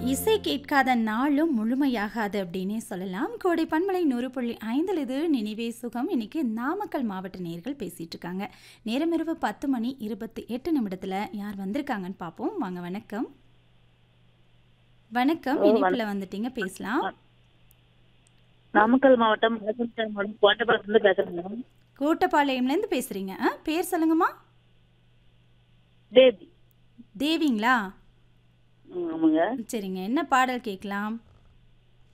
இசை கேட்காத நாளும் முழுமையாகாது அப்படின்னே சொல்லலாம் கோடை பண்பலை நூறு புள்ளி ஐந்தில் இது நினைவே சுகம் இன்னைக்கு நாமக்கல் மாவட்ட நேர்கள் பேசிட்டு இருக்காங்க நேரம் இரவு பத்து மணி இருபத்தி எட்டு நிமிடத்துல யார் வந்திருக்காங்கன்னு பார்ப்போம் வாங்க வணக்கம் வணக்கம் இணைப்புல வந்துட்டீங்க பேசலாம் நாமக்கல் மாவட்டம் மலசந்தர் மாவட்டம் கோட்டப்பாளத்துலேருந்து பேசுறேன் மேடம் கோட்டப்பாளையம்லேருந்து பேசுறீங்க ஆ பேர் சொல்லுங்கம்மா தேவி தேவிங்களா ம், ஆமாங்க சரிங்க என்ன பாடல் கேட்கலாம்